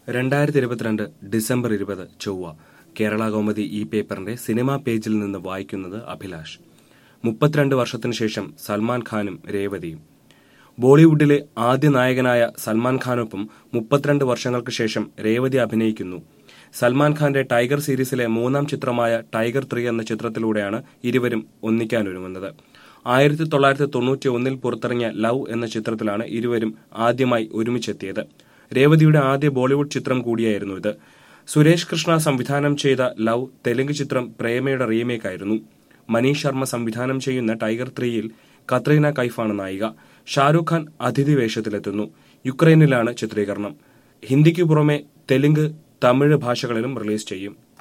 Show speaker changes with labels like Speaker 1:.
Speaker 1: രണ്ടായിരത്തി ഇരുപത്തിരണ്ട് ഡിസംബർ ഇരുപത് ചൊവ്വ കേരള കൗമുദി ഈ പേപ്പറിന്റെ സിനിമാ പേജിൽ നിന്ന് വായിക്കുന്നത് അഭിലാഷ് മുപ്പത്തിരണ്ട് വർഷത്തിനു ശേഷം സൽമാൻ ഖാനും രേവതിയും ബോളിവുഡിലെ ആദ്യ നായകനായ സൽമാൻ ഖാനൊപ്പം മുപ്പത്തിരണ്ട് വർഷങ്ങൾക്ക് ശേഷം രേവതി അഭിനയിക്കുന്നു സൽമാൻ ഖാന്റെ ടൈഗർ സീരീസിലെ മൂന്നാം ചിത്രമായ ടൈഗർ ത്രീ എന്ന ചിത്രത്തിലൂടെയാണ് ഇരുവരും ഒന്നിക്കാനൊരുങ്ങുന്നത് ആയിരത്തി തൊള്ളായിരത്തി തൊണ്ണൂറ്റി ഒന്നിൽ പുറത്തിറങ്ങിയ ലവ് എന്ന ചിത്രത്തിലാണ് ഇരുവരും ആദ്യമായി ഒരുമിച്ചെത്തിയത് രേവതിയുടെ ആദ്യ ബോളിവുഡ് ചിത്രം കൂടിയായിരുന്നു ഇത് സുരേഷ് കൃഷ്ണ സംവിധാനം ചെയ്ത ലവ് തെലുങ്ക് ചിത്രം പ്രേമയുടെ റീമേക്ക് ആയിരുന്നു മനീഷ് ശർമ്മ സംവിധാനം ചെയ്യുന്ന ടൈഗർ ത്രീയിൽ കത്രീന കൈഫാണ് നായിക ഷാരൂഖ് ഖാൻ അതിഥി വേഷത്തിലെത്തുന്നു യുക്രൈനിലാണ് ചിത്രീകരണം ഹിന്ദിക്ക് പുറമെ തെലുങ്ക് തമിഴ് ഭാഷകളിലും റിലീസ് ചെയ്യും